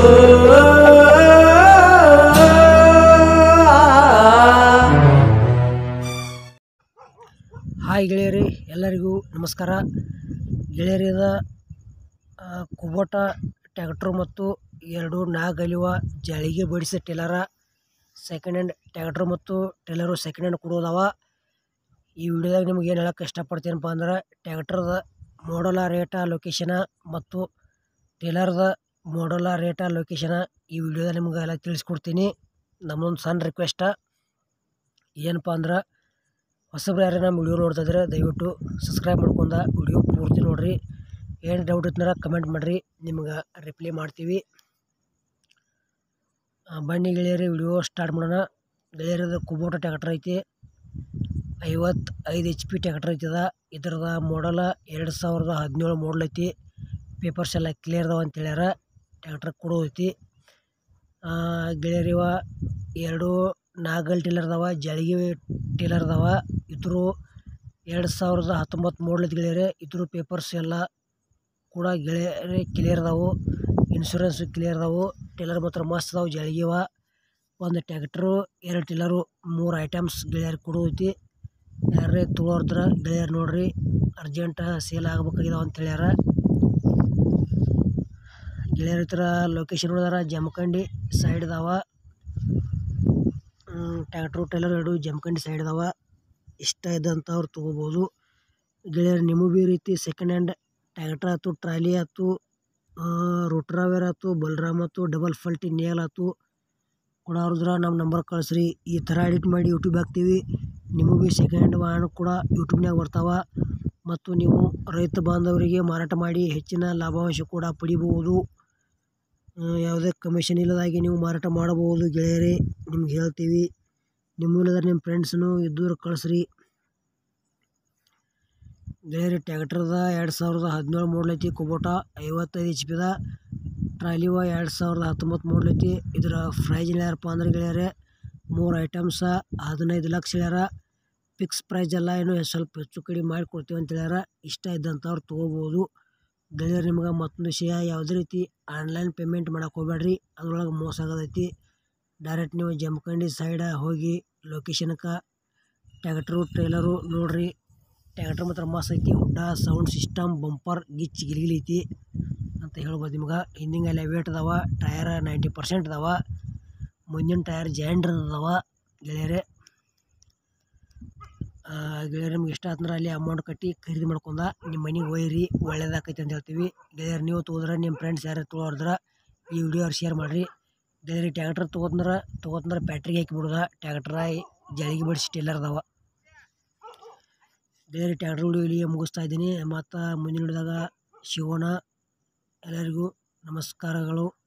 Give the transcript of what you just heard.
hi ಗೆಳೆಯರಿ ಎಲ್ಲರಿಗೂ ನಮಸ್ಕಾರ ಗೆಳೆಯರಿದ ಕುಬೋಟ tractor ಮತ್ತು ಎರಡು ನಾಗಲಿವ ಜಳಿಗೆ ಬಡಿಸ ಟೇಲರ ಸೆಕೆಂಡ್ ಹ್ಯಾಂಡ್ ಟ್ಯಾಕ್ಟ್ರು ಮತ್ತು ಟೇಲರು ಸೆಕೆಂಡ್ ಹ್ಯಾಂಡ್ ಕೊಡೋದವ ಈ ವಿಡಿಯೋದಾಗ ನಿಮ್ಗೆ ಏನು ಹೇಳಕ್ಕೆ ಇಷ್ಟಪಡ್ತೀನಪ್ಪ ಅಂದ್ರೆ ಟ್ಯಾಕ್ಟ್ರದ ಮಾಡಲ ರೇಟ ಲೊಕೇಶನ ಮತ್ತು ಟೇಲರ್ದ ಮಾಡಲ ರೇಟ ಲೊಕೇಶನ ಈ ವಿಡಿಯೋದಾಗ ನಿಮ್ಗೆ ಎಲ್ಲ ತಿಳಿಸ್ಕೊಡ್ತೀನಿ ನಮ್ಮೊಂದು ಸಣ್ಣ ರಿಕ್ವೆಸ್ಟ ಏನಪ್ಪ ಅಂದ್ರೆ ಹೊಸಬ್ರು ಯಾರು ನಮ್ಮ ವಿಡಿಯೋ ನೋಡ್ತಾ ಇದ್ರೆ ದಯವಿಟ್ಟು ಸಬ್ಸ್ಕ್ರೈಬ್ ಮಾಡ್ಕೊಂಡ ವಿಡಿಯೋ ಪೂರ್ತಿ ನೋಡಿರಿ ಏನು ಡೌಟ್ ಇತ್ತಂದ್ರೆ ಕಮೆಂಟ್ ಮಾಡಿರಿ ನಿಮ್ಗೆ ರಿಪ್ಲೈ ಮಾಡ್ತೀವಿ ಆ, ಬನ್ನಿ ಗೆಳೆಯರಿ ವಿಡಿಯೋ ಸ್ಟಾರ್ಟ್ ಮಾಡೋಣ ಗೆಳೆಯರದ ಕುಬೋಟ ಟ್ಯಾಕ್ಟರ್ ಐತಿ ಐವತ್ತು ಐದು ಎಚ್ ಪಿ ಟ್ಯಾಕ್ಟರ್ ಐತದ ಇದ್ರದ ಮಾಡಲ ಎರಡು ಸಾವಿರದ ಹದಿನೇಳು ಮಾಡಲ್ ಐತಿ ಪೇಪರ್ಸ್ ಎಲ್ಲ ಕ್ಲಿಯರ್ ಅದಾವ ಅಂತ ಹೇಳ್ಯಾರ ಟ್ಯಾಕ್ಟರ್ ಕೊಡೋದೈತಿ ಗೆಳೆಯರಿವ ಎರಡು ನಾಗಲ್ ಟೀಲರ್ ಅದಾವ ಜಳಗಿ ಟೀಲರ್ ಅದಾವ ಇದ್ರು ಎರಡು ಸಾವಿರದ ಹತ್ತೊಂಬತ್ತು ಮಾಡಲ್ ಐತಿ ಗೆಳೆಯರೆ ಇದ್ರ ಪೇಪರ್ಸ್ ಎಲ್ಲ ಕೂಡ ಗೆಳೆಯರೆ ಕ್ಲಿಯರ್ ಅದಾವು ಇನ್ಶೂರೆನ್ಸ್ ಕ್ಲಿಯರ್ ಅದಾವು ಟೀಲರ್ ಮಾತ್ರ ಮಸ್ತ್ ಅದಾವು ಜಳಗಿವ ಒಂದು ಟ್ಯಾಕ್ಟ್ರು ಎರಡು ಟೀಲರು ಮೂರು ಐಟಮ್ಸ್ ಗೆಳೆಯರು ಕೊಡೋದೈತಿ ಯಾರೇ ತೊಗೊಳ್ದ್ರ ಗೆಳೆಯರು ನೋಡ್ರಿ ಅರ್ಜೆಂಟ್ ಸೇಲ್ ಆಗ್ಬೇಕಾಗಿದಾವ ಅಂತ ಹೇಳ್ಯಾರ ಗೆಳೆಯರ ಹತ್ರ ಲೊಕೇಶನ್ ನೋಡಿದಾರ ಜಮಖಂಡಿ ಸೈಡ್ ಅದಾವ ಟ್ಯಾಕ್ಟ್ರು ಟೈಲರ್ ಎರಡು ಜಮಖಂಡಿ ಸೈಡ್ ಅದಾವ ಇಷ್ಟ ಇದ್ದಂಥವ್ರು ತೊಗೋಬೋದು ಗೆಳೆಯರು ನಿಮಗೂ ಭೀ ಈ ರೀತಿ ಸೆಕೆಂಡ್ ಹ್ಯಾಂಡ್ ಟ್ಯಾಕ್ಟ್ರ್ ಆಯ್ತು ಟ್ರಾಲಿ ಆಯ್ತು ರೋಟ್ರಾವೇರ್ ಆಯ್ತು ಬಲರಾಮ್ ಆಯ್ತು ಡಬಲ್ ಫಲ್ಟಿ ನೇಲ್ ಆಯ್ತು ಕೊಡೋರಿದ್ರೆ ನಮ್ಮ ನಂಬರ್ ಕಳಿಸ್ರಿ ಈ ಥರ ಎಡಿಟ್ ಮಾಡಿ ಯೂಟ್ಯೂಬ್ ಹಾಕ್ತೀವಿ ನಿಮಗೂ ಭೀ ಸೆಕೆಂಡ್ ಹ್ಯಾಂಡ್ ವಾಹನ ಕೂಡ ಯೂಟ್ಯೂಬ್ನಾಗ ಬರ್ತಾವ ಮತ್ತು ನೀವು ರೈತ ಬಾಂಧವರಿಗೆ ಮಾರಾಟ ಮಾಡಿ ಹೆಚ್ಚಿನ ಲಾಭಾಂಶ ಕೂಡ ಪಡಿಬೋದು ಆ, ಯಾವುದೇ ಕಮಿಷನ್ ಇಲ್ಲದಾಗಿ ನೀವು ಮಾರಾಟ ಮಾಡಬಹುದು ಗೆಳೆಯರೇ ನಿಮ್ಗೆ ಹೇಳ್ತೀವಿ ನಿಮ್ಮ ಇಲ್ಲದ್ರೆ ನಿಮ್ಮ ಫ್ರೆಂಡ್ಸ್ನು ಇದ್ದವ್ರು ಕಳಿಸ್ರಿ ಗೆಳೆಯರಿ ಟ್ಯಾಕ್ಟ್ರದ ಎರಡು ಸಾವಿರದ ಹದಿನೇಳು ಮಾಡಲ್ ಐತಿ ಕುಬೋಟ ಐವತ್ತೈದು ಎಚ್ ಪಿದ ಟ್ರಾಲಿವ ಎರಡು ಸಾವಿರದ ಹತ್ತೊಂಬತ್ತು ಮಾಡಲ್ ಐತಿ ಇದರ ಪ್ರೈಸ್ ಹೇಳ್ಯಾರಪ್ಪ ಅಂದ್ರೆ ಗೆಳೆಯರೆ ಮೂರು ಐಟಮ್ಸ ಹದಿನೈದು ಲಕ್ಷ ಹೇಳ್ಯಾರ ಫಿಕ್ಸ್ ಪ್ರೈಸ್ ಎಲ್ಲ ಏನು ಸ್ವಲ್ಪ ಹೆಚ್ಚು ಕಡಿಮೆ ಮಾಡಿ ಕೊಡ್ತೀವಿ ಅಂತ ಹೇಳ್ಯಾರ ಇಷ್ಟ ಇದ್ದಂಥವ್ರು ತೊಗೋಬೋದು ಗೆಳೆಯರು ನಿಮ್ಗೆ ಮತ್ತೊಂದು ವಿಷಯ ಯಾವುದೇ ರೀತಿ ಆನ್ಲೈನ್ ಪೇಮೆಂಟ್ ಮಾಡಕ್ಕೆ ಹೋಗ್ಬೇಡ್ರಿ ಅದ್ರೊಳಗೆ ಮೋಸ ಆಗೋದೈತಿ ಡೈರೆಕ್ಟ್ ನೀವು ಜಮಖಂಡಿ ಸೈಡ ಹೋಗಿ ಲೊಕೇಶನ್ಗೆ ಟ್ಯಾಕ್ಟ್ರು ಟ್ರೇಲರು ನೋಡ್ರಿ ಟ್ಯಾಕ್ಟ್ರ್ ಮಾತ್ರ ಮಸ್ತ್ ಐತಿ ಹುಡ್ಡ ಸೌಂಡ್ ಸಿಸ್ಟಮ್ ಬಂಪರ್ ಗಿಚ್ ಗಿಲಿಗಿಲಿ ಐತಿ ಅಂತ ಹೇಳ್ಬೋದು ನಿಮ್ಗೆ ಹಿಂದಿನ ಎಲ್ಲ ವೇಟ್ ಅದಾವ ಟಯರ್ ನೈಂಟಿ ಪರ್ಸೆಂಟ್ ಅದಾವ ಮುಂದಿನ ಟಯರ್ ಜಾಯಿಂಡ್ರ್ ಅದಾವ ಗೆಳೆಯರೆ ಆ, ಗೆಳೆಯರು ನಿಮ್ಗೆ ಇಷ್ಟ ಆತಂದ್ರೆ ಅಲ್ಲಿ ಅಮೌಂಟ್ ಕಟ್ಟಿ ಖರೀದಿ ಮಾಡ್ಕೊಂಡ ನಿಮ್ಮ ಮನೆಗೆ ಒಯ್ಯಿರಿ ಒಳ್ಳೇದಾಕೈತಿ ಅಂತ ಹೇಳ್ತೀವಿ ಗೆಳೆಯರು ನೀವು ತೊಗೋದ್ರೆ ನಿಮ್ಮ ಫ್ರೆಂಡ್ಸ್ ಯಾರು ತೊಗೊಳ್ದ್ರೆ ಈ ವಿಡಿಯೋ ಶೇರ್ ಮಾಡಿರಿ ಗೆಳೆಯರಿ ಟ್ಯಾಕ್ಟ್ರ್ ತೊಗೋತಂದ್ರೆ ತೊಗೋತಂದ್ರೆ ಬ್ಯಾಟ್ರಿಗೆ ಹಾಕಿ ಬಿಡೋದ ಟ್ಯಾಕ್ಟ್ರ ಜಳಿಗೆ ಬಡಿಸಿ ಟೇಲರ್ ಅದಾವ ಗೆಳೆಯರಿ ಟ್ಯಾಕ್ಟ್ರ್ ವಿಡಿಯೋ ಇಲ್ಲಿಗೆ ಮುಗಿಸ್ತಾ ಇದ್ದೀನಿ ಮತ್ತು ಮುಂದಿನ ಹಿಡಿದಾಗ ಸಿಗೋಣ ಎಲ್ಲರಿಗೂ ನಮಸ್ಕಾರಗಳು